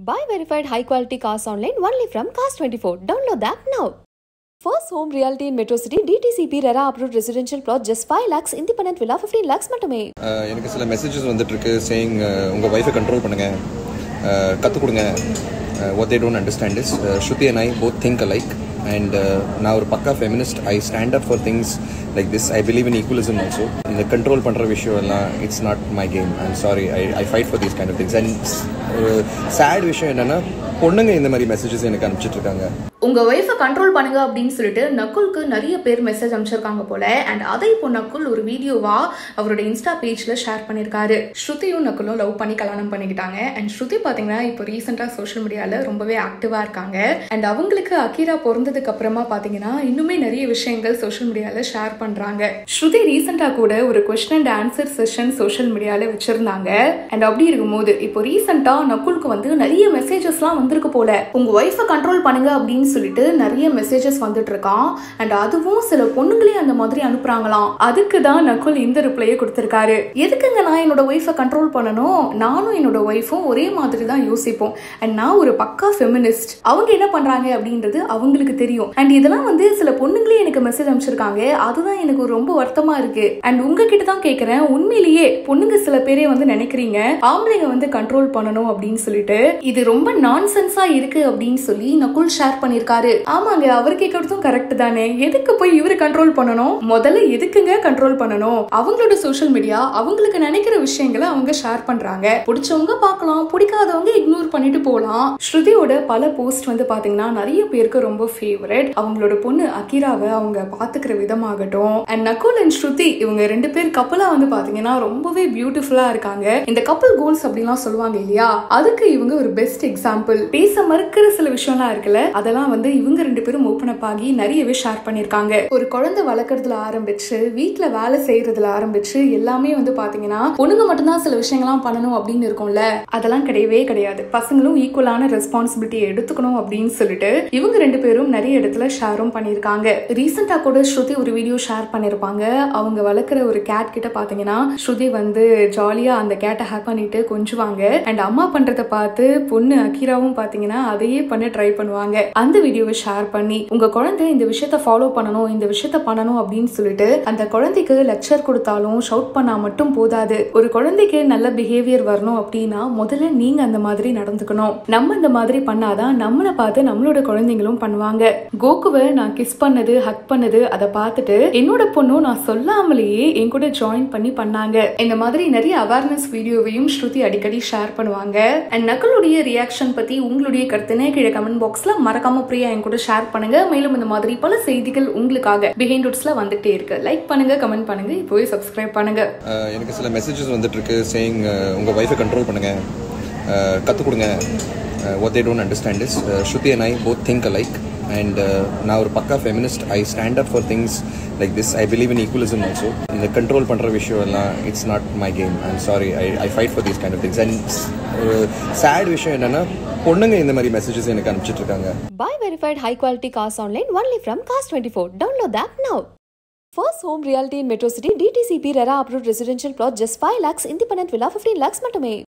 Buy verified high quality cars online only from Cars24. Download the app now. First home realty in Metro City, DTCP RERA approved residential plot just 5 lakhs, independent villa 15 lakhs மட்டுமே அஹ் எனக்கு சில messages வந்துட்டு இருக்கு saying உங்கள் wifi control பண்ணுங்க கற்றுக் கொடுங்க what they don't understand is uh, Shruti and I both think alike and நான் ஒரு பக்கா feminist I stand up for things like this I believe in equalism also இந்த கண்ட்ரோல் பண்ணுற விஷயம் எல்லாம் it's not my game I'm sorry I I fight for these kind of things and ஒரு sad விஷயம் என்னென்னா பொண்ணுங்க இந்த மாதிரி மெசேஜஸ் எனக்கு அனுப்பிச்சிட்டு இருக்காங்க உங்க ஒய்ஃபை கண்ட்ரோல் பண்ணுங்க அப்படின்னு சொல்லிட்டு நக்குலுக்கு நிறைய பேர் மெசேஜ் அனுப்பிச்சிருக்காங்க போல அண்ட் அதை இப்போ நக்குல் ஒரு வீடியோவா அவரோட இன்ஸ்டா பேஜ்ல ஷேர் பண்ணியிருக்காரு ஸ்ருதியும் நக்குலும் லவ் பண்ணி கல்யாணம் பண்ணிக்கிட்டாங்க அண்ட் ஸ்ருதி பாத்தீங்கன்னா இப்போ ரீசெண்டா சோஷியல் மீடியால ரொம்பவே ஆக்டிவா இருக்காங்க அண்ட் அவங்களுக்கு அக்கீரா பிறந்ததுக்கு அப்புறமா பாத்தீங்கன்னா இன்னுமே நிறைய விஷயங்கள் சோஷியல் மீடியால ஷேர் பண்றாங்க ஸ்ருதி ரீசெண்டா கூட ஒரு question and answer session social மீடியால வச்சிருந்தாங்க அண்ட் அப்படி இருக்கும்போது இப்போ ரீசெண்டா நக்குலுக்கு வந்து நிறைய மெசேஜஸ்லாம் வந்திருக்கு போல உங்க ஒய்ஃபை கண்ட்ரோல் பண்ணுங்க அப்படின்னு சொல்லிட்டு நிறைய மெசேஜஸ் வந்துட்டு இருக்கான் அண்ட் அதுவும் சில பொண்ணுங்களே அந்த மாதிரி அனுப்புறாங்களாம் அதுக்கு தான் நகுல் இந்த ரிப்ளையை கொடுத்திருக்காரு எதுக்குங்க நான் என்னோட ஒய்ஃபை கண்ட்ரோல் பண்ணணும் நானும் என்னோட ஒய்ஃபும் ஒரே மாதிரி தான் யோசிப்போம் அண்ட் நான் ஒரு பக்கா ஃபெமினிஸ்ட் அவங்க என்ன பண்றாங்க அப்படின்றது அவங்களுக்கு தெரியும் அண்ட் இதெல்லாம் வந்து சில பொண்ணுங்களே எனக்கு மெசேஜ் அனுப்பிச்சிருக்காங்க அதுதான் எனக்கு ரொம்ப வருத்தமா இருக்கு அண்ட் உங்ககிட்ட தான் கேக்குறேன் உண்மையிலேயே பொண்ணுங்க சில பேரே வந்து நினைக்கிறீங்க ஆம்பளைங்க வந்து கண்ட்ரோல் பண்ணணும் அப்படின்னு சொல்லிட்டு இது ரொம்ப நான்சென்ஸா இருக்கு அப்படின்னு சொல்லி நகுல் ஷேர் பண்ணிருக்காரு ஆமாங்க அவர் கேட்கறதும் கரெக்ட் தானே எதுக்கு போய் இவரு கண்ட்ரோல் பண்ணணும் முதல்ல எதுக்குங்க கண்ட்ரோல் பண்ணணும் அவங்களோட சோஷியல் மீடியா அவங்களுக்கு நினைக்கிற விஷயங்களை அவங்க ஷேர் பண்றாங்க பிடிச்சவங்க பார்க்கலாம் பிடிக்காதவங்க இக்னோர் பண்ணிட்டு போலாம் ஸ்ருதியோட பல போஸ்ட் வந்து பாத்தீங்கன்னா நிறைய பேருக்கு ரொம்ப ஃபேவரட் அவங்களோட பொண்ணு அகிராவை அவங்க பாத்துக்கிற விதமாகட்டும் அண்ட் நகுல் அண்ட் ஸ்ருதி இவங்க ரெண்டு பேர் கப்பலா வந்து பாத்தீங்கன்னா ரொம்பவே பியூட்டிஃபுல்லா இருக்காங்க இந்த கப்பல் கோல்ஸ் அப்படிலாம் சொல்லுவாங்க இல்லையா அதுக்கு இவங்க ஒரு பெஸ்ட் எக்ஸாம்பிள் பேச மறுக்கிற சில விஷயம்லாம் இருக்குல்ல அதெல்லாம் வந்து இவங்க ரெண்டு பேரும் ஓப்பன் அப் ஆகி நிறையவே ஷேர் பண்ணிருக்காங்க ஒரு குழந்தை வளர்க்கறதுல ஆரம்பிச்சு வீட்ல வேலை செய்யறதுல ஆரம்பிச்சு எல்லாமே வந்து பாத்தீங்கன்னா பொண்ணுங்க மட்டும்தான் சில விஷயங்கள்லாம் பண்ணணும் அப்படின்னு இருக்கும்ல அதெல்லாம் கிடையவே கிடையாது பசங்களும் ஈக்குவலான ரெஸ்பான்சிபிலிட்டியை எடுத்துக்கணும் அப்படின்னு சொல்லிட்டு இவங்க ரெண்டு பேரும் நிறைய இடத்துல ஷேரும் பண்ணிருக்காங்க ரீசெண்டா கூட ஸ்ருதி ஒரு வீடியோ ஷேர் பண்ணிருப்பாங்க அவங்க வளர்க்குற ஒரு கேட் கிட்ட பாத்தீங்கன்னா ஸ்ருதி வந்து ஜாலியா அந்த கேட்டை ஹேக் பண்ணிட்டு கொஞ்சுவாங்க அண்ட் அம்மா பண்றத பார்த்து பொண்ணு அக்கீராவும் பாத்தீங்கன்னா அதையே பண்ண ட்ரை பண்ணுவாங்க அந்த வீடியோவை ஷேர் பண்ணி உங்க குழந்தை இந்த விஷயத்த ஃபாலோ பண்ணணும் இந்த விஷயத்த பண்ணணும் அப்படின்னு சொல்லிட்டு அந்த குழந்தைக்கு லெக்சர் கொடுத்தாலும் ஷவுட் பண்ணா மட்டும் போதாது ஒரு குழந்தைக்கு நல்ல பிஹேவியர் வரணும் அப்படின்னா முதல்ல நீங்க அந்த மாதிரி நடந்துக்கணும் நம்ம இந்த மாதிரி பண்ணாதான் நம்மளை பார்த்து நம்மளோட குழந்தைங்களும் பண்ணுவாங்க கோகுவை நான் கிஸ் பண்ணது ஹக் பண்ணது அதை பார்த்துட்டு என்னோட பொண்ணும் நான் சொல்லாமலேயே என் கூட ஜாயின் பண்ணி பண்ணாங்க இந்த மாதிரி நிறைய அவேர்னஸ் வீடியோவையும் ஸ்ருதி அடிக்கடி ஷேர் பண்ணுவாங்க அண்ட் நகலுடைய ரியாக்ஷன் பத்தி உங்களுடைய கருத்துனே கீழே கமெண்ட் பாக்ஸ்ல மறக்காம பிரியா என் கூட ஷேர் பண்ணுங்க மேலும் இந்த மாதிரி பல செய்திகள் உங்களுக்காக பிஹைண்ட் வுட்ஸ்ல வந்துட்டே இருக்கு லைக் பண்ணுங்க கமெண்ட் பண்ணுங்க இப்போவே சப்ஸ்கிரைப் பண்ணுங்க அஹ் எனக்கு சில மெசேஜஸ் வந்துட்டு இருக்கு சேயிங் உங்கள் ஒய்ஃபை கண்ட்ரோல் பண்ணுங்க கற்றுக் கொடுங்க what they don't understand is uh, Shruti and I both think alike and நான் ஒரு பக்கா feminist I stand up for things like this I believe in equalism also இந்த கண்ட்ரோல் பண்ணுற விஷயம் எல்லாம் it's not my game I'm sorry I I fight for these kind of things and ஒரு sad விஷயம் என்னென்னா பொண்ணுங்க இந்த மாதிரி மெசேஜஸ் எனக்கு அனுப்பிச்சிட்டு இருக்காங்க Buy verified high quality cars online only from Cars24. Download the app now. First home realty in Metro City, DTCP RERA approved residential plot just 5 lakhs, independent villa 15 lakhs மட்டுமே